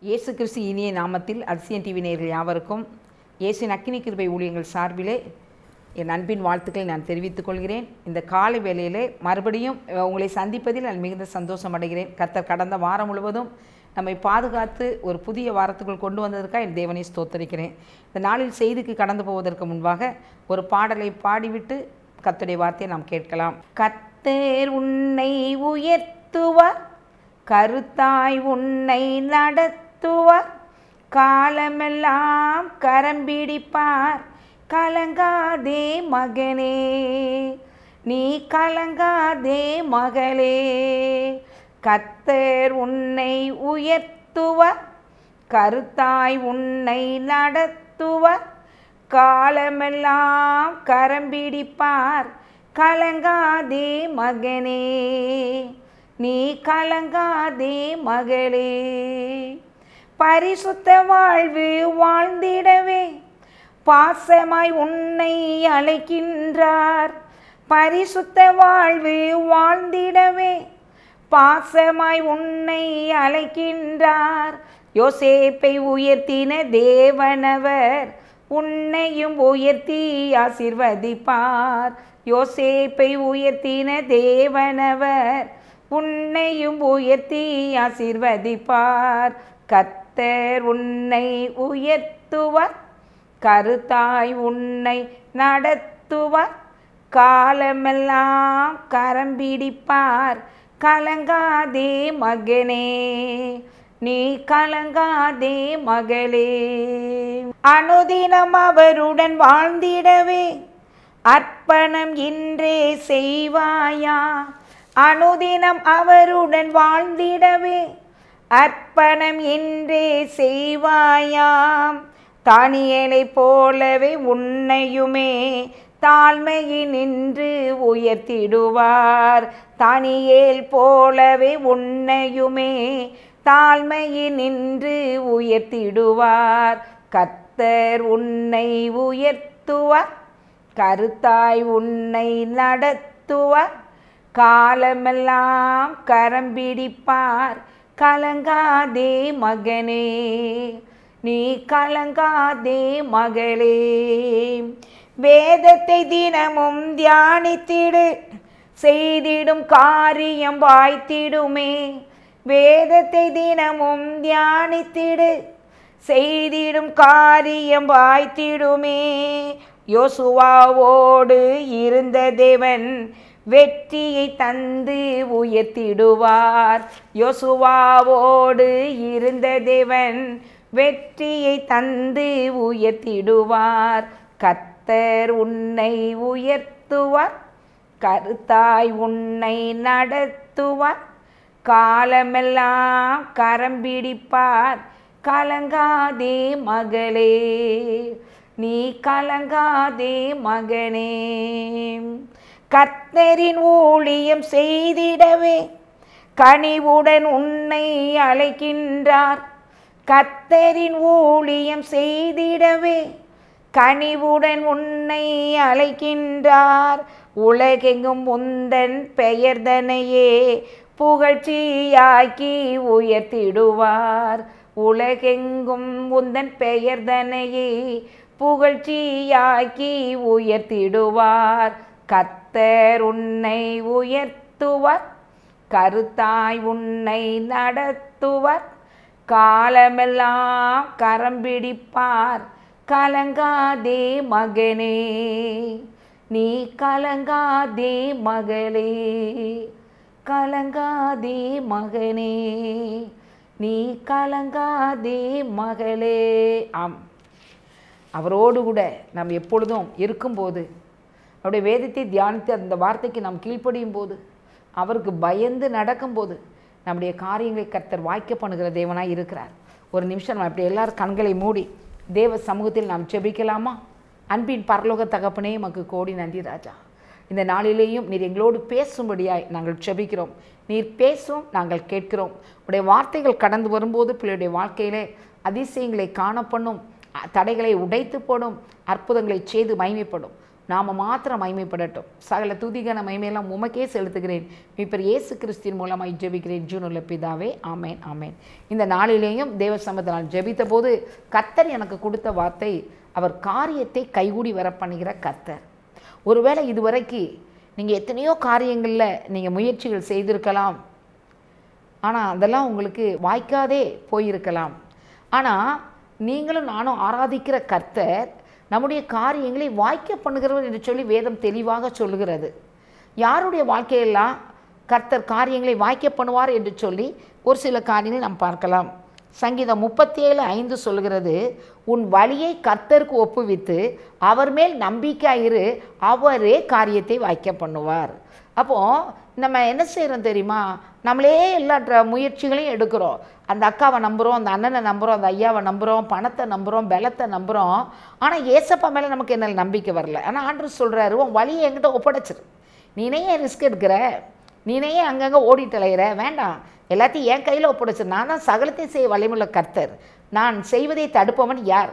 இயேசு கிறிஸ்து இனிய நாமத்தில் அதிசயம் டிவி நேயர்கள் யாவருக்கும் இயேசுவின் அக்கினி கிருபை ஊழியங்கள் சார்பிலே என் அன்பின் வாழ்த்துக்களை நான் தெரிவித்துக் கொள்கிறேன் இந்த காலை வேளையிலே மறுபடியும் அஹ், உங்களை சந்திப்பதில் நான் மிகுந்த சந்தோஷம் அடைகிறேன் கர்த்தர் கடந்த வாரம் முழுவதும் நம்மை பாதுகாத்து ஒரு புதிய வாரத்துக்குள் கொண்டு வந்ததற்காக என் தேவனை ஸ்தோத்தரிக்கிறேன் இந்த நாளில் செய்திக்கு கடந்து போவதற்கு முன்பாக ஒரு பாடலை பாடிவிட்டு கர்த்தருடைய வார்த்தையை நாம் கேட்கலாம் கர்த்தர் உன்னை உயர்த்துவார் கருத்தாய் உன்னை நடத்துவார் காலமெல்லாம் கரம் பிடிப்பார் கலங்காதே மகனே நீ கலங்காதே மகளே கத்தர் உன்னை உயர்த்துவார் கருத்தாய் உன்னை நடத்துவார் காலமெல்லாம் கரம் பிடிப்பார் கலங்காதே மகனே நீ கலங்காதே மகளே பரிசுத்த வாழ்வு வாழ்ந்திடவே பாசமாய் உன்னை அழைக்கின்றார் பரிசுத்த வாழ்வு வாழ்ந்திடவே பாசமாய் உன்னை அழைக்கின்றார் யோசேப்பை உயர்த்தின தேவனவர் உன்னையும் உயர்த்தி ஆசிர்வதிப்பார் யோசேப்பை உயர்த்தின தேவனவர் உன்னையும் உயர்த்தி ஆசிர்வதிப்பார் கத்தர் உன்னை உயர்த்துவார் கருத்தாய் உன்னை நடத்துவார் காலமெல்லாம் கரம் பிடிப்பார் கலங்காதே மகனே நீ கலங்காதே மகளே அனுதினம் அவருடன் வாழ்ந்திடவே அர்ப்பணம் இன்றே செய்வாயா அனுதினம் அவருடன் வாழ்ந்திடவே அர்ப்பணம் இன்றே செய்வாயாம் தானியலை போலவே உன்னையுமே தாழ்மையில் நின்று உயர்த்திடுவார் தானியேல் போலவே உன்னையுமே தாழ்மையில் நின்று உயர்த்திடுவார் கத்தர் உன்னை உயர்த்துவார் கருத்தாய் உன்னை நடத்துவார் காலமெல்லாம் கரம் பிடிப்பார் கலங்காதே மகனே நீ கலங்காதே மகளே வேதத்தை தினமும் தியானித்திடு செய்திடும் காரியம் வாய்த்திடுமே வேதத்தை தினமும் தியானித்திடு செய்திடும் காரியம் வாய்த்திடுமே யோசுவாவோடு இருந்த தேவன் வெற்றியை தந்து உயர்த்திடுவார் யோசுவாவோடு இருந்த தேவன் வெற்றியை தந்து உயர்த்திடுவார் கத்தர் உன்னை உயர்த்துவார் கருத்தாய் உன்னை நடத்துவார் காலமெல்லாம் கரம் பிடிப்பார் கலங்காதே மகளே நீ கலங்காதே மகனே கர்த்தரின் ஊழியம் செய்திடவே கனிவுடன் உன்னை அழைக்கின்றார் கர்த்தரின் ஊழியம் செய்திடவே கனிவுடன் உன்னை அழைக்கின்றார் உலகெங்கும் உந்தன் பெயர்தனையே புகழ்ச்சியாக்கி உயர்த்திடுவார் உலகெங்கும் உந்தன் பெயர்தனையே புகழ்ச்சியாக்கி உயர்த்திடுவார் கத்தர் உன்னை உயர்த்துவார் கருத்தாய் உன்னை நடத்துவார் காலமெல்லாம் கரம் பிடிப்பார் கலங்காதே மகனே நீ கலங்காதே மகளே கலங்காதே மகனே நீ கலங்காதே மகளே ஆம் அவரோடு கூட நாம் எப்பொழுதும் இருக்கும்போது அவருடைய வேதத்தை தியானித்து அந்த வார்த்தைக்கு நாம் கீழ்ப்படியும் போது அவருக்கு பயந்து நடக்கும்போது நம்முடைய காரியங்களை கர்த்தர் வாய்க்க பண்ணுகிற தேவனாய் இருக்கிறார் ஒரு நிமிஷம் நம்ம இப்படி எல்லாரும் கண்களை மூடி தேவ சமூகத்தில் நாம் செபிக்கலாமா அன்பின் பரலோக தகப்பனே மக்கு கோடி நன்றி ராஜா இந்த நாளிலேயும் நீர் எங்களோடு பேசும்படியாய் நாங்கள் செபிக்கிறோம் நீர் பேசும் நாங்கள் கேட்கிறோம் உடைய வார்த்தைகள் கடந்து வரும்போது பிள்ளையுடைய வாழ்க்கையிலே அதிசயங்களை காணப்பண்ணும் அ- தடைகளை உடைத்து போடும் அற்புதங்களை செய்து மகிமைப்படும் நாம மாத்திரம் மைமைப்படட்டும் சகல துதிகன மைமையெல்லாம் உமக்கே செலுத்துகிறேன் இப்போ இயேசு கிறிஸ்தின் மூலமாய் ஜெபிக்கிறேன் ஜூனுள்ள பிதாவே ஆமேன் ஆமேன் இந்த நாளிலேயும் தேவ சமத்தினால் ஜெபித்த போது கர்த்தர் எனக்கு கொடுத்த வார்த்தை அவர் காரியத்தை கைகூடி வர பண்ணுகிற கர்த்தர் ஒருவேளை இதுவரைக்கு நீங்கள் எத்தனையோ காரியங்களில் நீங்கள் முயற்சிகள் செய்திருக்கலாம் ஆனால் அதெல்லாம் உங்களுக்கு வாய்க்காதே போயிருக்கலாம் ஆனால் நீங்களும் நானும் ஆராதிக்கிற கர்த்தர் நம்முடைய காரியங்களை வாய்க்க பண்ணுகிறவர் என்று சொல்லி வேதம் தெளிவாக சொல்லுகிறது யாருடைய வாழ்க்கையெல்லாம் கர்த்தர் காரியங்களை வாய்க்க பண்ணுவார் என்று சொல்லி ஒரு சில காரியங்களை நாம் பார்க்கலாம் சங்கீதம் முப்பத்தி ஏழு ஐந்து சொல்கிறது உன் வழியை கர்த்தருக்கு ஒப்புவித்து அவர் மேல் நம்பிக்கையிரு அவரே காரியத்தை வாய்க்க பண்ணுவார் அப்போது நம்ம என்ன செய்கிறோம் தெரியுமா நம்மளே எல்லா ட்ர- முயற்சிகளையும் எடுக்கிறோம் அந்த அக்காவை நம்புகிறோம் அந்த அண்ணனை நம்புகிறோம் அந்த ஐயாவை நம்புகிறோம் பணத்தை நம்புகிறோம் பலத்தை நம்புகிறோம் ஆனால் ஏசப்பா மேலே நமக்கு என்ன நம்பிக்கை வரல ஆனால் ஆண்டர் சொல்கிறாரு உன் வழியை என்கிட்ட ஒப்படைச்சிரு நீனே ஏன் ரிஸ்க் எடுக்கிற நீனே ஏன் அங்கங்கே ஓடிட்டு அலையிற வேண்டாம் எல்லாத்தையும் என் கையில் ஒப்படைச்சிரு நான் தான் சகலத்தையும் செய்ய வலிமுள்ள கர்த்தர் நான் செய்வதை தடுப்பவன் யார்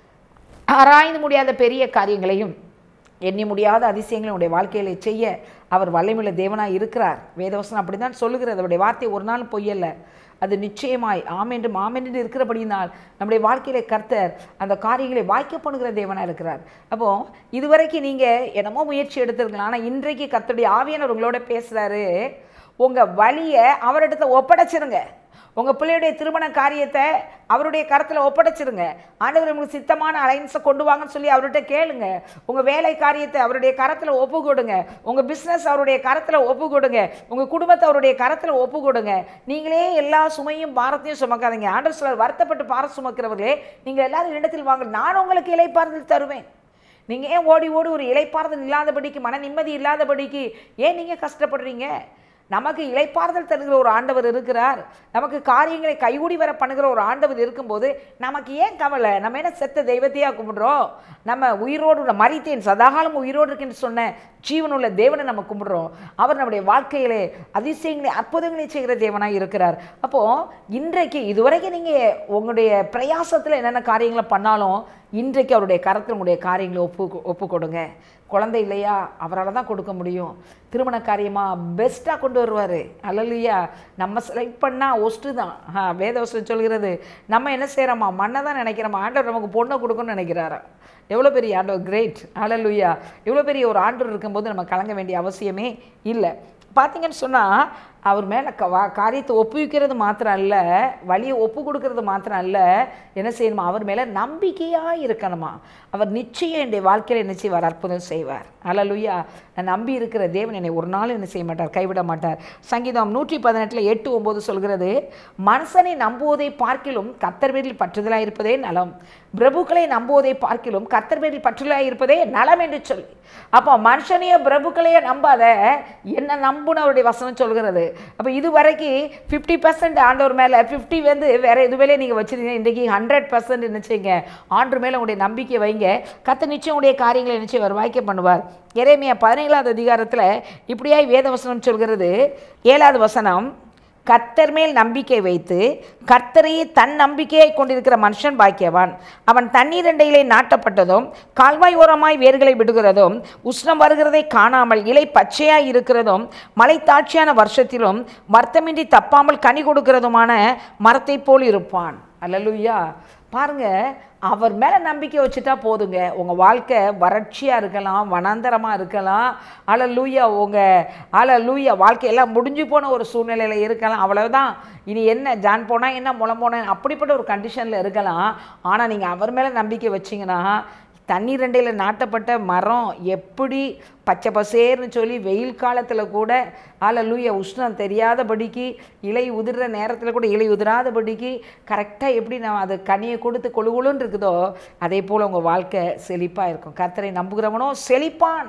ஆராய்ந்து முடியாத பெரிய காரியங்களையும் எண்ணி முடியாத அதிசயங்களை உடைய வாழ்க்கையில செய்ய அவர் வல்லமையுள்ள தேவனாய் இருக்கிறார் வேதவசனம் அப்படி தான் சொல்லுகிறது அவருடைய வார்த்தை ஒரு நாள் பொய்யல்ல அது நிச்சயமாய் ஆமென்று மாமென்று இருக்கிறபடியினால் நம்முடைய வாழ்க்கையில கர்த்தர் அந்த காரியங்களை வாய்க்க பண்ணுகிற தேவனாக இருக்கிறார் அப்போ இதுவரைக்கும் நீங்கள் என்னமோ முயற்சி எடுத்திருக்கலாம் ஆனால் இன்றைக்கு கர்த்தருடைய ஆவியானவர் உங்களோட பேசுகிறாரு உங்கள் வழியை அவரிடத்தை ஒப்படைச்சிருங்க உங்கள் பிள்ளையுடைய திருமண காரியத்தை அவருடைய கரத்தில் ஒப்படைச்சிருங்க ஆண்டவர் உங்களுக்கு சித்தமான அலைன்ஸை கொண்டு வாங்கன்னு சொல்லி அவர்கிட்ட கேளுங்க உங்கள் வேலை காரியத்தை அவருடைய கரத்தில் ஒப்பு கொடுங்க உங்கள் பிஸ்னஸ் அவருடைய கரத்தில் ஒப்பு கொடுங்க உங்கள் குடும்பத்தை அவருடைய கரத்தில் ஒப்பு கொடுங்க நீங்களே எல்லா சுமையும் பாரத்தையும் சுமக்காதீங்க ஆண்டவர் சிலர் வருத்தப்பட்டு பாரம் சுமக்கிறவர்களே நீங்கள் எல்லாரும் இடத்தில் வாங்க நான் உங்களுக்கு இலைப்பாறுதல் தருவேன் நீங்கள் ஏன் ஓடி ஓடி ஒரு இலைப்பாறுதல் இல்லாதபடிக்கு மன நிம்மதி இல்லாதபடிக்கு ஏன் நீங்கள் கஷ்டப்படுறீங்க நமக்கு இலைப்பாறுதல் தருகிற ஒரு ஆண்டவர் இருக்கிறார் நமக்கு காரியங்களை கைகூடி வர பண்ணுகிற ஒரு ஆண்டவர் இருக்கும்போது நமக்கு ஏன் கவலை நம்ம என்ன செத்த தெய்வத்தையா கும்பிடுறோம் நம்ம உயிரோடு உள்ள மறித்தேன் சதாகாலம் உயிரோடு இருக்குன்னு சொன்ன ஜீவனுள்ள தேவனை நம்ம கும்பிடுறோம் அவர் நம்முடைய வாழ்க்கையிலே அதிசயங்களை அற்புதங்களை செய்கிற தேவனாக இருக்கிறார் அப்போது இன்றைக்கு இதுவரைக்கும் நீங்கள் உங்களுடைய பிரயாசத்தில் என்னென்ன காரியங்களை பண்ணாலும் இன்றைக்கு அவருடைய கரத்தில் உங்களுடைய காரியங்களை ஒப்பு ஒப்பு கொடுங்க குழந்தை இல்லையா அவரால் தான் கொடுக்க முடியும் திருமண காரியமாக பெஸ்ட்டாக கொண்டு வருவார் அல்லையா நம்ம செலக்ட் பண்ணால் ஒஸ்ட்டு தான் ஆ வேதவசம் சொல்கிறது நம்ம என்ன செய்கிறோமா மண்ணை தான் நினைக்கிறோமா ஆண்டவர் நமக்கு பொண்ணை கொடுக்கணும்னு நினைக்கிறாரா எவ்வளோ பெரிய ஆண்டவர் கிரேட் அலலுயா எவ்வளோ பெரிய ஒரு ஆண்டவர் இருக்கும்போது நம்ம கலங்க வேண்டிய அவசியமே இல்லை பார்த்தீங்கன்னு சொன்னால் அவர் மேலே க வா காரியத்தை ஒப்புவிக்கிறது மாத்திரம் அல்ல வழியை ஒப்பு கொடுக்கறது மாத்திரம் அல்ல என்ன செய்யணுமா அவர் மேலே நம்பிக்கையாக இருக்கணுமா அவர் நிச்சயம் என்னுடைய வாழ்க்கையில் என்ன செய்வார் அற்புதம் செய்வார் அலலுயா நான் நம்பி இருக்கிற தேவன் என்னை ஒரு நாள் என்ன செய்ய மாட்டார் கைவிட மாட்டார் சங்கீதம் நூற்றி பதினெட்டில் எட்டு ஒம்பது சொல்கிறது மனுஷனை நம்புவதை பார்க்கிலும் கத்தர் பேரில் பற்றுதலாக இருப்பதே நலம் பிரபுக்களை நம்புவதை பார்க்கிலும் கத்தர் பேரில் பற்றுதலாக இருப்பதே நலம் என்று சொல்லி அப்போ மனுஷனையோ பிரபுக்களையோ நம்பாத என்ன நம்புனவருடைய வசனம் சொல்கிறது அப்போ இது வரைக்கும் ஃபிஃப்டி பர்சன்ட் ஆண்டவர் மேலே ஃபிஃப்டி வந்து வேற எது மேலே நீங்கள் வச்சிருந்தீங்க இன்றைக்கி ஹண்ட்ரட் பர்சன்ட் நினச்சிங்க ஆண்டு மேலே உங்களுடைய நம்பிக்கை வைங்க கத்த நிச்சயம் உடைய காரியங்களை நிச்சயம் அவர் வாய்க்க பண்ணுவார் எரேமியா பதினேழாவது அதிகாரத்தில் இப்படியாய் வேத வசனம் சொல்கிறது ஏழாவது வசனம் கர்த்தர் மேல் நம்பிக்கை வைத்து கர்த்தரையே தன் நம்பிக்கையை கொண்டிருக்கிற மனுஷன் பாக்கியவான் அவன் தண்ணீர் அண்டையிலே நாட்டப்பட்டதும் கால்வாய் ஓரமாய் வேர்களை விடுகிறதும் உஷ்ணம் வருகிறதை காணாமல் இலை பச்சையாய் இருக்கிறதும் மலை தாட்சியான வருஷத்திலும் வருத்தமின்றி தப்பாமல் கனி கொடுக்கிறதுமான மரத்தைப் போல் இருப்பான் அல்லலுயா பாருங்க அவர் மேலே நம்பிக்கை வச்சுட்டா போதுங்க உங்கள் வாழ்க்கை வறட்சியாக இருக்கலாம் வனாந்தரமாக இருக்கலாம் அல லூயா உங்கள் அல லூயா வாழ்க்கையெல்லாம் முடிஞ்சு போன ஒரு சூழ்நிலையில் இருக்கலாம் அவ்வளவுதான் இனி என்ன ஜான் போனால் என்ன முளம் போனேன் அப்படிப்பட்ட ஒரு கண்டிஷனில் இருக்கலாம் ஆனால் நீங்கள் அவர் மேலே நம்பிக்கை வச்சிங்கன்னா தண்ணீர் ரெண்டையில் நாட்டப்பட்ட மரம் எப்படி பச்சை பசேர்னு சொல்லி வெயில் காலத்தில் கூட ஆலலூய உஷ்ணம் தெரியாதபடிக்கு இலை உதிர்ற நேரத்தில் கூட இலை உதிராதபடிக்கு கரெக்டாக எப்படி நான் அது கனியை கொடுத்து கொழுகுழுன்னு இருக்குதோ அதே போல் உங்கள் வாழ்க்கை செழிப்பாக இருக்கும் கர்த்தரை நம்புகிறவனோ செழிப்பான்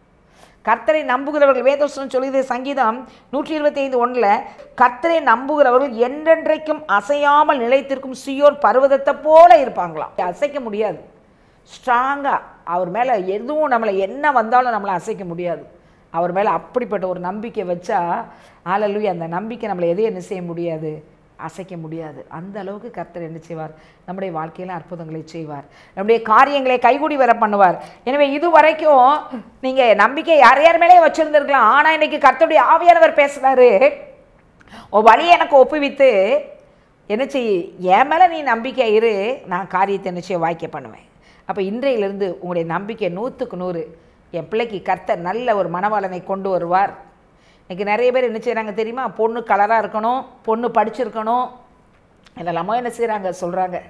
கர்த்தரை நம்புகிறவர்கள் வேதோசனம் சொல்லுது சங்கீதம் நூற்றி இருபத்தி ஐந்து ஒன்றில் கர்த்தரை நம்புகிறவர்கள் என்றென்றைக்கும் அசையாமல் நிலைத்திருக்கும் சியோர் பர்வதத்தை போல இருப்பாங்களாம் அசைக்க முடியாது ஸ்ட்ராங்காக அவர் மேலே எதுவும் நம்மளை என்ன வந்தாலும் நம்மளை அசைக்க முடியாது அவர் மேலே அப்படிப்பட்ட ஒரு நம்பிக்கை வச்சா ஆலலுயா அந்த நம்பிக்கை நம்மளை எதையும் என்ன செய்ய முடியாது அசைக்க முடியாது அந்த அளவுக்கு கர்த்தர் என்ன செய்வார் நம்முடைய வாழ்க்கையில் அற்புதங்களை செய்வார் நம்முடைய காரியங்களை கைகூடி வர பண்ணுவார் எனவே இது வரைக்கும் நீங்கள் நம்பிக்கை யார் யார் மேலேயே வச்சுருந்துருக்கலாம் ஆனால் இன்னைக்கு கர்த்தருடைய ஆவியானவர் பேசுனாரு உன் வழியை எனக்கு ஒப்புவித்து என்ன செய் என் மேலே நீ நம்பிக்கை இரு நான் காரியத்தை நிச்சயம் வாய்க்க பண்ணுவேன் அப்போ இன்றையிலிருந்து உங்களுடைய நம்பிக்கை நூற்றுக்கு நூறு என் பிள்ளைக்கு கர்த்தர் நல்ல ஒரு மனவாளனை கொண்டு வருவார் இன்னைக்கு நிறைய பேர் என்ன செய்கிறாங்க தெரியுமா பொண்ணு கலராக இருக்கணும் பொண்ணு படிச்சிருக்கணும் இதெல்லாமோ என்ன செய்கிறாங்க சொல்கிறாங்க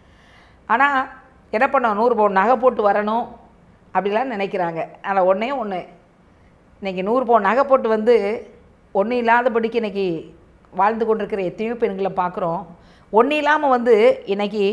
ஆனால் என்ன பண்ணோம் நூறு பவுன் நகை போட்டு வரணும் அப்படிலாம் நினைக்கிறாங்க ஆனால் ஒன்றே ஒன்று இன்றைக்கி நூறு பவுன் நகை போட்டு வந்து ஒன்றும் இல்லாதபடிக்கு இன்றைக்கி வாழ்ந்து கொண்டிருக்கிற எத்தனையோ பெண்களை பார்க்குறோம் ஒன்றும் இல்லாமல் வந்து இன்றைக்கி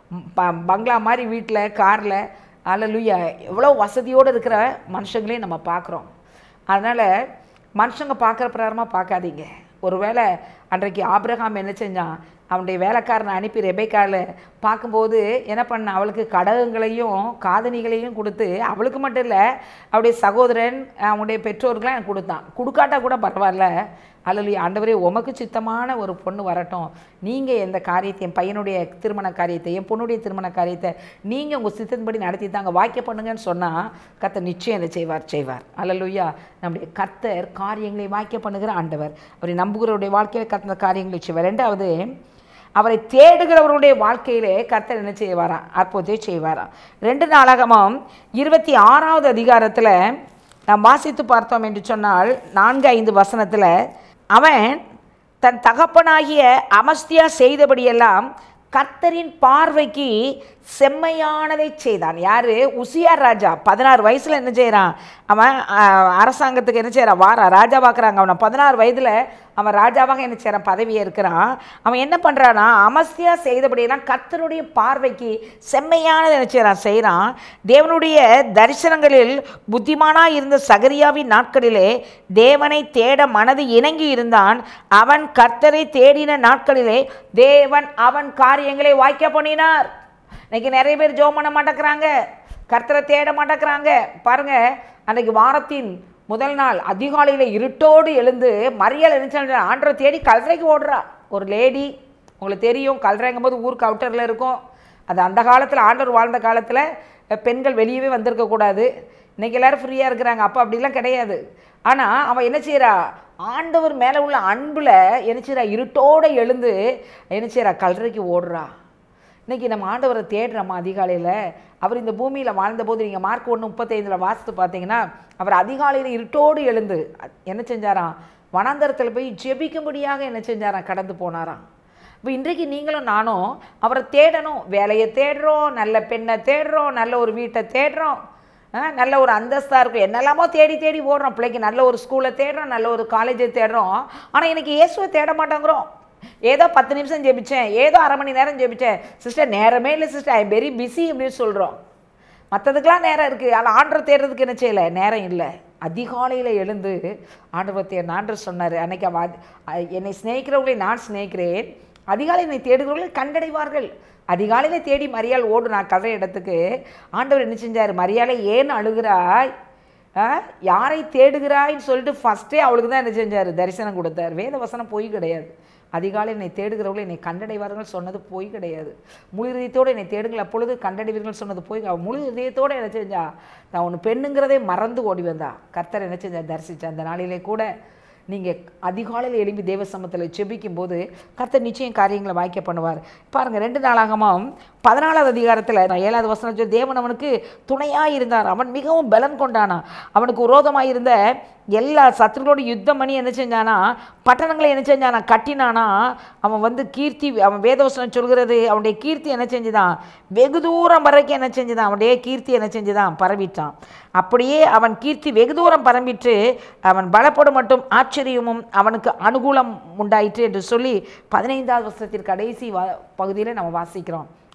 ப பங்களா மாதிரி வீட்டில் காரில் அல்லலுயா எவ்வளோ வசதியோடு இருக்கிற மனுஷங்களையும் நம்ம பார்க்குறோம் அதனால் மனுஷங்க பார்க்குற பிரகாரமாக பார்க்காதீங்க ஒருவேளை அன்றைக்கு ஆபிரகாம் என்ன செஞ்சான் அவனுடைய வேலைக்காரனை அனுப்பி ரெபேக்காவில் பார்க்கும்போது என்ன பண்ண அவளுக்கு கடகங்களையும் காதணிகளையும் கொடுத்து அவளுக்கு மட்டும் இல்லை அவருடைய சகோதரன் அவனுடைய பெற்றோருக்கெலாம் எனக்கு கொடுத்தான் கொடுக்காட்டா கூட பரவாயில்ல அல்லது ஆண்டவரே உமக்கு சித்தமான ஒரு பொண்ணு வரட்டும் நீங்கள் எந்த காரியத்தை என் பையனுடைய திருமண காரியத்தை என் பொண்ணுடைய திருமண காரியத்தை நீங்கள் உங்கள் சித்தத்தின்படி நடத்தி தாங்க வாக்கிய பண்ணுங்கன்னு சொன்னால் கர்த்தர் நிச்சயம் என்ன செய்வார் செய்வார் அல்லலுயா நம்முடைய கர்த்தர் காரியங்களை வாக்கிய பண்ணுகிற ஆண்டவர் அவரை நம்புகிறவருடைய வாழ்க்கையில் கர்த்தர் காரியங்களை செய்வார் ரெண்டாவது அவரை தேடுகிறவருடைய வாழ்க்கையிலே கர்த்தர் என்ன செய்வாராம் அற்புதத்தை செய்வாராம் ரெண்டு நாளாகமும் இருபத்தி ஆறாவது அதிகாரத்தில் நாம் வாசித்து பார்த்தோம் என்று சொன்னால் நான்கு ஐந்து வசனத்தில் அவன் தன் தகப்பனாகிய அமஸ்தியா செய்தபடியெல்லாம் கர்த்தரின் பார்வைக்கு செம்மையானதை செய்தான் யார் உசியார் ராஜா பதினாறு வயசில் என்ன செய்கிறான் அவன் அஹ், அரசாங்கத்துக்கு என்ன செய்கிறான் வாரா ராஜா பார்க்குறாங்க அவனை பதினாறு வயதில் அவன் ராஜாவாக என்ன செய்கிறான் பதவியை இருக்கிறான் அவன் என்ன பண்ணுறான்னா அமஸ்தியா செய்தபடியெல்லாம் கர்த்தருடைய பார்வைக்கு செம்மையானதை என்ன செய்கிறான் செய்கிறான் தேவனுடைய தரிசனங்களில் புத்திமானாக இருந்த சகரியாவின் நாட்களிலே தேவனை தேட மனது இணங்கி இருந்தான் அவன் கர்த்தரை தேடின நாட்களிலே தேவன் அவன் காரியங்களை வாய்க்க பண்ணினார் இன்னைக்கு நிறைய பேர் ஜோம் பண்ண மாட்டேங்கிறாங்க கர்த்தரை தேட மாட்டேங்கிறாங்க பாருங்க அன்னைக்கு வாரத்தின் முதல் நாள் அதிகாலையில் இருட்டோடு எழுந்து மறியல் என்ன ஆண்டரை தேடி கல்றைக்கு ஓடுறா ஒரு லேடி உங்களுக்கு தெரியும் கல்றைங்கும் போது ஊருக்கு அவுட்டரில் இருக்கும் அது அந்த காலத்தில் ஆண்டவர் வாழ்ந்த காலத்தில் பெண்கள் வெளியவே வந்திருக்கக்கூடாது இன்னைக்கு எல்லாரும் ஃப்ரீயாக இருக்கிறாங்க அப்போ அப்படிலாம் கிடையாது ஆனால் அவன் என்ன செய்கிறா ஆண்டவர் மேலே உள்ள அன்பில் என்ன செய்கிறா இருட்டோடு எழுந்து என்ன செய்கிறா கல்றைக்கு ஓடுறா இன்னைக்கு நம்ம ஆண்டவரை தேடுறோமா அதிகாலையில் அவர் இந்த பூமியில் வாழ்ந்தபோது நீங்கள் மார்க் ஒன்று முப்பத்தைந்தில் வாசித்து பார்த்தீங்கன்னா அவர் அதிகாலையில் இருட்டோடு எழுந்து அ- என்ன செஞ்சாராம் வனாந்தரத்தில் போய் ஜெபிக்கும்படியாக என்ன செஞ்சாராம் கடந்து போனாராம் இப்போ இன்றைக்கு நீங்களும் நானும் அவரை தேடணும் வேலையை தேடுறோம் நல்ல பெண்ணை தேடுறோம் நல்ல ஒரு வீட்டை தேடுறோம் ஆ, நல்ல ஒரு அந்தஸ்தாக இருக்கும் என்னெல்லாமோ தேடி தேடி ஓடுறோம் பிள்ளைக்கு நல்ல ஒரு ஸ்கூலை தேடுறோம் நல்ல ஒரு காலேஜை தேடுறோம் ஆனால் இன்னைக்கு இயேசுவை தேட மாட்டேங்கிறோம் ஏதோ பத்து நிமிஷம் ஜெபிச்சேன் ஏதோ அரை மணி நேரம் ஜெபிச்சேன் சிஸ்டர் நேரமே இல்லை சிஸ்டர் ஐ வெரி பிஸி அப்படின்னு சொல்கிறோம் மற்றதுக்கெலாம் நேரம் இருக்குது ஆனால் ஆண்டர் தேடுறதுக்கு என்ன செய்யலை நேரம் இல்லை அதிகாலையில் எழுந்து ஆண்டவர் தே ஆண்டர் சொன்னார் அன்னைக்கு அவ அதி- அ- என்னை சிநேகிக்கிறவர்களை நான் சிநேகிக்கிறேன் அதிகாலை என்னை தேடுகிறவர்கள் கண்டடைவார்கள் அதிகாலையில் தேடி மரியாள் ஓடு நான் கதை இடத்துக்கு ஆண்டவர் என்ன செஞ்சார் மரியாதை ஏன் அழுகிறாய் ஆ? யாரை தேடுகிறாய்ன்னு சொல்லிட்டு ஃபஸ்ட்டே அவளுக்கு தான் என்ன செஞ்சார் தரிசனம் கொடுத்தார் வேத வசனம் பொய் கிடையாது அதிகாலை என்னை தேடுகிறவர்கள் என்னை கண்டடைவார்கள் சொன்னது பொய் கிடையாது முழு இதயத்தோடு என்னை தேடுங்கள் அப்பொழுது கண்டடைவீர்கள் சொன்னது பொய் அவ முழு இதயத்தோடு என்ன செஞ்சா நான் ஒன்று பெண்ணுங்கிறதே மறந்து ஓடி வந்தா கர்த்தர் என்ன செஞ்சா தரிசிச்சா அந்த நாளிலே கூட நீங்கள் அதிகாலையில் எழும்பி தேவ சமத்தில் செபிக்கும் போது கர்த்தர் நிச்சயம் காரியங்களை வாய்க்க பண்ணுவார் பாருங்க ரெண்டு நாளாகமும் பதினாலாவது அதிகாரத்தில் நான் ஏழாவது வசனம் சொல்லி தேவன் அவனுக்கு துணையாக இருந்தார் அவன் மிகவும் பலன் கொண்டானா அவனுக்கு விரோதமாக இருந்த எல்லா சத்துருகளோடு யுத்தம் பண்ணி என்ன செஞ்சானா பட்டணங்களை என்ன செஞ்சானா கட்டினானா அவன் வந்து கீர்த்தி அவன் வேதவசனம் சொல்கிறது அவனுடைய கீர்த்தி என்ன செஞ்சுதான் வெகு தூரம் வரைக்கும் என்ன செஞ்சுதான் அவனுடைய கீர்த்தி என்ன செஞ்சுதான் பரவிட்டான் அப்படியே அவன் கீர்த்தி வெகு தூரம் பரம்பிட்டு அவன் பலப்படும் மட்டும் ஆச்சரியமும் அவனுக்கு அனுகூலம் உண்டாயிற்று என்று சொல்லி பதினைந்தாவது வருஷத்திற்கு கடைசி வா பகுதியில் நம்ம வாசிக்கிறோம்